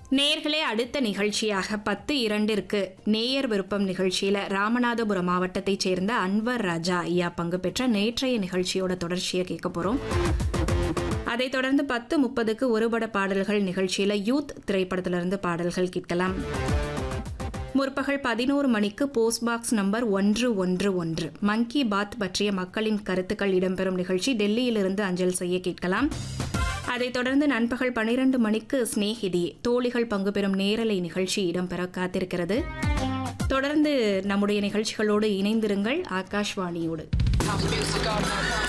நேர்களே அடுத்த நிகழ்ச்சியாக பத்து இரண்டிற்கு நேயர் விருப்பம் நிகழ்ச்சியில ராமநாதபுரம் மாவட்டத்தைச் சேர்ந்த அன்வர் ராஜா ஐயா பங்கு பெற்ற நேற்றைய நிகழ்ச்சியோட தொடர்ச்சியை கேட்க போறோம் அதைத் தொடர்ந்து பத்து முப்பதுக்கு ஒருபட பாடல்கள் நிகழ்ச்சியில யூத் திரைப்படத்திலிருந்து பாடல்கள் கேட்கலாம் முற்பகல் பதினோரு மணிக்கு போஸ்ட் பாக்ஸ் நம்பர் ஒன்று ஒன்று ஒன்று மங்கி பாத் பற்றிய மக்களின் கருத்துக்கள் இடம்பெறும் நிகழ்ச்சி டெல்லியிலிருந்து அஞ்சல் செய்ய கேட்கலாம் அதைத் தொடர்ந்து நண்பகல் பனிரெண்டு மணிக்கு ஸ்நேகிதி தோழிகள் பங்கு பெறும் நேரலை நிகழ்ச்சி இடம்பெற காத்திருக்கிறது தொடர்ந்து நம்முடைய நிகழ்ச்சிகளோடு இணைந்திருங்கள் ஆகாஷ்வாணியோடு House music all night.